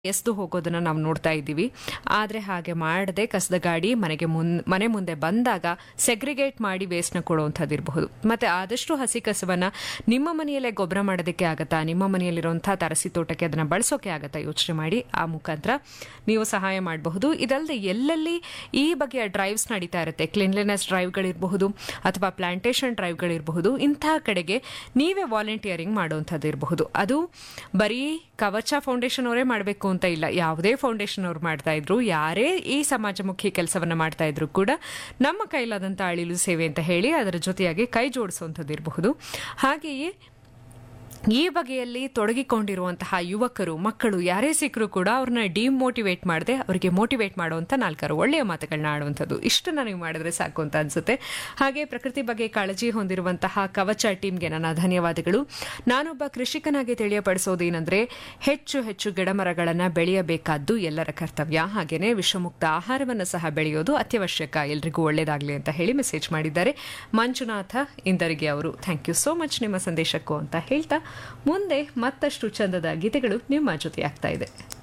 ಎಸ್ದು ಹೋಗೋದನ್ನ ನಾವು ನೋಡ್ತಾ ಇದ್ದೀವಿ ಆದರೆ ಹಾಗೆ ಮಾಡದೆ ಕಸದ ಗಾಡಿ ಮನೆಗೆ ಮುನ್ ಮನೆ ಮುಂದೆ ಬಂದಾಗ ಸೆಗ್ರಿಗೇಟ್ ಮಾಡಿ ವೇಸ್ಟ್ನ ಕೊಡುವಂಥದ್ದು ಇರಬಹುದು ಮತ್ತೆ ಆದಷ್ಟು ಹಸಿ ಕಸವನ್ನ ನಿಮ್ಮ ಮನೆಯಲ್ಲೇ ಗೊಬ್ಬರ ಮಾಡೋದಕ್ಕೆ ಆಗತ್ತಾ ನಿಮ್ಮ ಮನೆಯಲ್ಲಿರುವಂತಹ ತರಸಿ ತೋಟಕ್ಕೆ ಅದನ್ನ ಬಳಸೋಕೆ ಆಗತ್ತಾ ಯೋಚನೆ ಮಾಡಿ ಆ ಮುಖಾಂತರ ನೀವು ಸಹಾಯ ಮಾಡಬಹುದು ಇದಲ್ಲದೆ ಎಲ್ಲೆಲ್ಲಿ ಈ ಬಗೆಯ ಡ್ರೈವ್ಸ್ ನಡೀತಾ ಇರುತ್ತೆ ಕ್ಲೀನ್ಲಿನೆಸ್ ಡ್ರೈವ್ಗಳಿರಬಹುದು ಅಥವಾ ಪ್ಲಾಂಟೇಶನ್ ಡ್ರೈವ್ಗಳಿರಬಹುದು ಇಂತಹ ಕಡೆಗೆ ನೀವೇ ವಾಲಂಟಿಯರಿಂಗ್ ಮಾಡುವಂಥದ್ದು ಇರಬಹುದು ಅದು ಬರೀ ಕವಚ ಫೌಂಡೇಶನ್ ಅವರೇ ಮಾಡಬೇಕು ಅಂತ ಇಲ್ಲ ಯಾವುದೇ ಫೌಂಡೇಶನ್ ಅವ್ರು ಮಾಡ್ತಾ ಇದ್ರು ಯಾರೇ ಈ ಸಮಾಜಮುಖಿ ಕೆಲಸವನ್ನ ಮಾಡ್ತಾ ಇದ್ರು ಕೂಡ ನಮ್ಮ ಕೈಲಾದಂಥ ಅಳಿಲು ಸೇವೆ ಅಂತ ಹೇಳಿ ಅದರ ಜೊತೆಯಾಗಿ ಕೈ ಜೋಡಿಸುವಂಥದ್ದು ಇರಬಹುದು ಹಾಗೆಯೇ ಈ ಬಗೆಯಲ್ಲಿ ತೊಡಗಿಕೊಂಡಿರುವಂತಹ ಯುವಕರು ಮಕ್ಕಳು ಯಾರೇ ಸಿಕ್ಕರೂ ಕೂಡ ಅವ್ರನ್ನ ಡಿಮೋಟಿವೇಟ್ ಮಾಡದೆ ಅವರಿಗೆ ಮೋಟಿವೇಟ್ ಮಾಡುವಂಥ ನಾಲ್ಕಾರು ಒಳ್ಳೆಯ ಮಾತುಗಳನ್ನ ಆಡುವಂಥದ್ದು ಇಷ್ಟನ್ನ ನೀವು ಮಾಡಿದ್ರೆ ಸಾಕು ಅಂತ ಅನ್ಸುತ್ತೆ ಹಾಗೆ ಪ್ರಕೃತಿ ಬಗ್ಗೆ ಕಾಳಜಿ ಹೊಂದಿರುವಂತಹ ಕವಚ ಟೀಮ್ಗೆ ನನ್ನ ಧನ್ಯವಾದಗಳು ನಾನೊಬ್ಬ ಕೃಷಿಕನಾಗಿ ತಿಳಿಯಪಡಿಸೋದೇನೆಂದ್ರೆ ಹೆಚ್ಚು ಹೆಚ್ಚು ಗಿಡಮರಗಳನ್ನು ಬೆಳೆಯಬೇಕಾದ್ದು ಎಲ್ಲರ ಕರ್ತವ್ಯ ಹಾಗೇನೆ ವಿಷಮುಕ್ತ ಆಹಾರವನ್ನು ಸಹ ಬೆಳೆಯೋದು ಅತ್ಯವಶ್ಯಕ ಎಲ್ರಿಗೂ ಒಳ್ಳೇದಾಗಲಿ ಅಂತ ಹೇಳಿ ಮೆಸೇಜ್ ಮಾಡಿದ್ದಾರೆ ಮಂಜುನಾಥ ಇಂದರಿಗೆ ಅವರು ಥ್ಯಾಂಕ್ ಯು ಸೋ ಮಚ್ ನಿಮ್ಮ ಸಂದೇಶಕ್ಕೂ ಅಂತ ಹೇಳ್ತಾ ಮುಂದೆ ಮತ್ತಷ್ಟು ಚಂದದ ಗೀತೆಗಳು ನಿಮ್ಮ ಜೊತೆ ಆಗ್ತಾ ಇದೆ